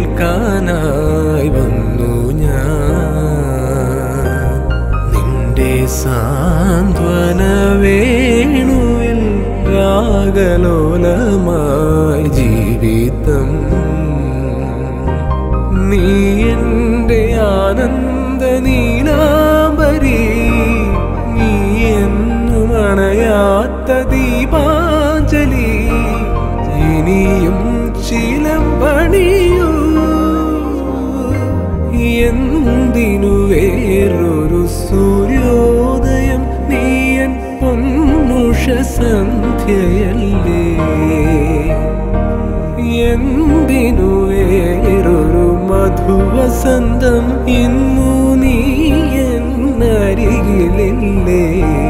കേൾക്കാനായി വന്നു ഞാൻ നിന്റെ സാന്ത്വന വേണുവിൽ രാഗലോലമായി ജീവിതം നീ എന്റെ ആനന്ദ നീലാംബരി നീ എന്നും അണയാത്ത ദീപാഞ്ജലി ഇനിയും ചിലം പണിയൂ എന്തിനു വേറൊരു സൂര്യോദയം നീയൻ പൊന്നുഷ സന്ധ്യയല്ലേ എന്തിനു വേറൊരു മധുവസന്തം ഇന്നു നീ എന്നരികിലില്ലേ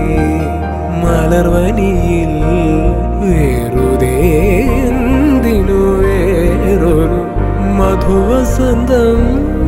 മലർവനിയിൽ വേറുതേ എന്തിനു വേറൊരു മധുവസന്തം